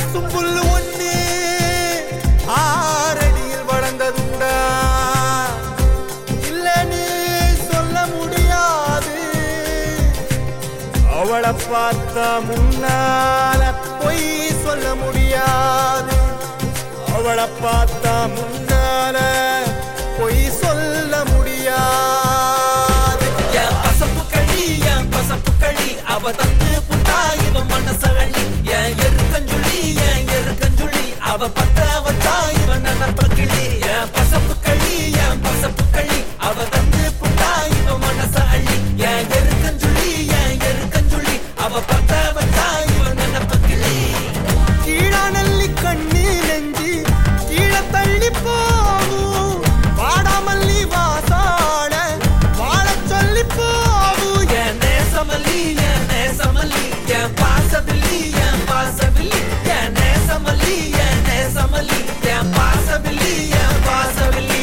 பசும்புல் ஒண்ணு ஆறடியில் வளர்ந்ததுண்டா இல்லைன்னு சொல்ல முடியாது அவளை பார்த்தா முன்னால பொய் சொல்ல முடியாது அவளை பார்த்தா முன்னால பொய் சொல்ல முடியாது என் பசப்பு களி என் பசப்பு களி அவ தந்து புட்டா இவன் மனச அள்ளி என் எருக்கஞ்சுள்ளி என் எருக்கஞ்சுள்ளி அவ பத்த வச்சா இவன் நினப்ப கிளி என் பசப்பு களி என் பசப்பு களி அவ தந்து புட்டா இவன் மனச அள்ளி என் எருக்கஞ்சுள்ளி என் எருக்கஞ்சுள்ளி அவ பத்த வச்சா இவன் நினப்ப கிளி கீழானல்லி கண்ணு நெஞ்சு கீழே தள்ளி போகும் வாடாமல்லி வாசாட வாழ சொல்லி போகும் என் நேசமல்லி என் நேசமல்லி என் பாசபில்லி என் பாசபில்லி என் நேசமல்லி என் நேசமல்லி என் பாசபில்லி என் பாசபில்லி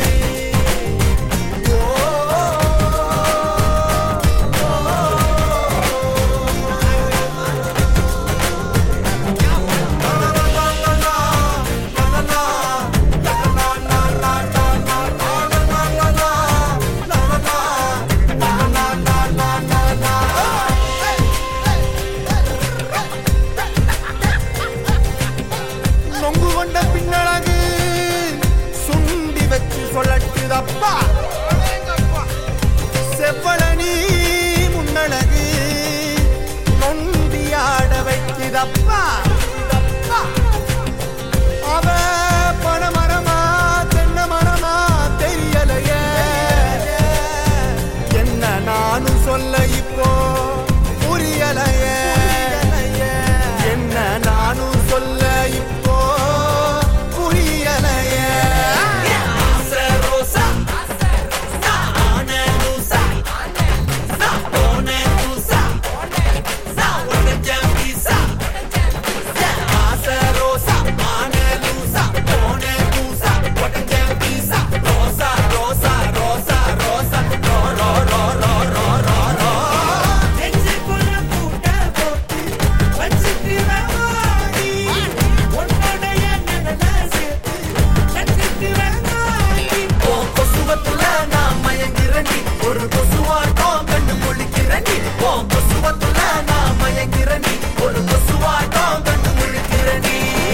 நொங்கு கொண்ட பின்னழகு சுண்டி வச்சு சொல்லட்டுதப்பா செவ்வளனி முன்னழகு நொண்டியாட வைக்குதப்பா அவ பணமரமா தென்னை மரமா தெரியலையே என்ன நானும் சொல்ல இப்போ புரியலையே என்ன நானும் சொல்ல இப்போ புரியலையே ஆசை ரோசா நான் ஆன லூசா நான் போன லூசா நான் உடஞ்ச பீசா ஆசை ரோசா ஆன லூசா போன லூசா உடஞ்ச பீசா ரோசா ரோசா ரோசா ரோசா ரோ ரோ ரோ ரோ ரோ ரோ ரோ நெஞ்சுக்குள்ள பூட்ட போட்டு வச்சுக்கிற மாடி உன்னுடைய நிழலை சேர்த்து நட்சத்திர நாடி உன் கொசுவத்துல நான் மயங்கிறேன்டி ஒரு கொசுவாட்டம் கண்டு முழிக்கிறேன்டி உன் கொசுவத்துல நான் மயங்கிறேன்டி ஒரு கொசுவாட்டம் கண்டு முழிக்கிறேன்டி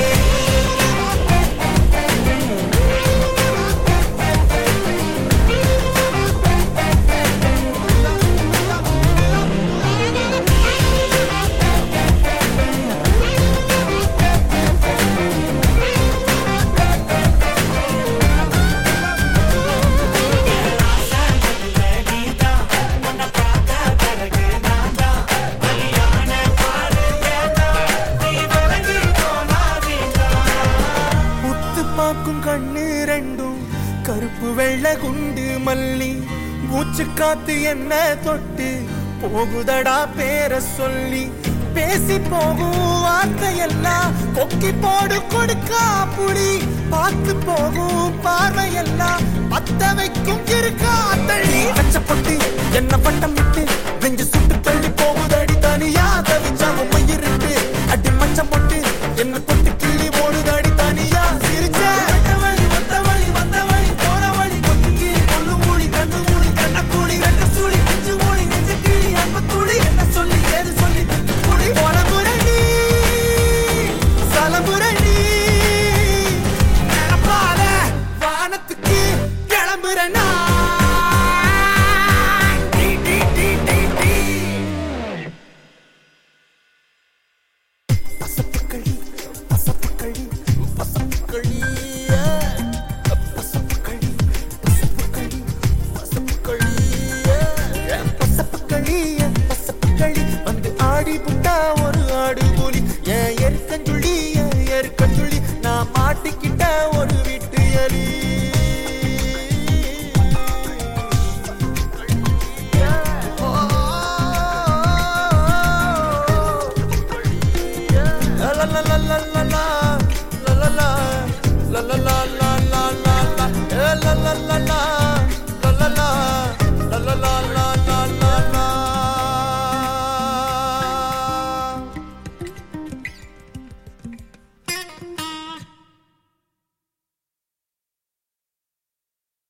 முத்து பாக்கும் கண்ணு ரெண்டும் கருப்பு வெள்ளை குண்டு மல்லி மூச்சு காத்து என்ன தொட்டு போகுதடா பேர சொல்லி பேசி போகும் வார்த்தையெல்லாம் கொக்கி போடு கொடுக்கா புடி பார்த்து போகும் பார்வையெல்லாம் பத்த வைக்கும் இருக்கா தள்ளி வச்சப்பட்டு என்ன பட்டம் விட்டு நெஞ்சு சுட்டு தள்ளி போகுதடி தனியா தவிச்சா உண்மை இருக்கு அடி மச்சம் போட்டு என்ன தொட்டு கிள்ளி ஓடுதடி தனியா சிரிச்ச வழி வந்த வழி வந்த வழி போற வழி கொத்துக்கி கொள்ளு மூடி கண்ணு மூடி கண்ண கூடி ரெண்டு சூடி நெஞ்சு மூடி நெஞ்சு கிளி அன்பு துளி என்ன சொல்லி ஏது சொல்லி குடி போன முரணி சலமுரணி நினப்பால வானத்துக்கு கிளம்புறனா டி, டி, டி, டி, டி. பசப்புக்களி, பசப்புக்களி, பசப்புக்களி, yeah. பசப்புக்களி, பசப்புக்களி, பசப்புக்களி, yeah. பசப்புக்களி, பசப்புக்களி, வந்து ஆடி புட்டா ஒரு ஆடு புலி என் எருக்கஞ்சுள்ளி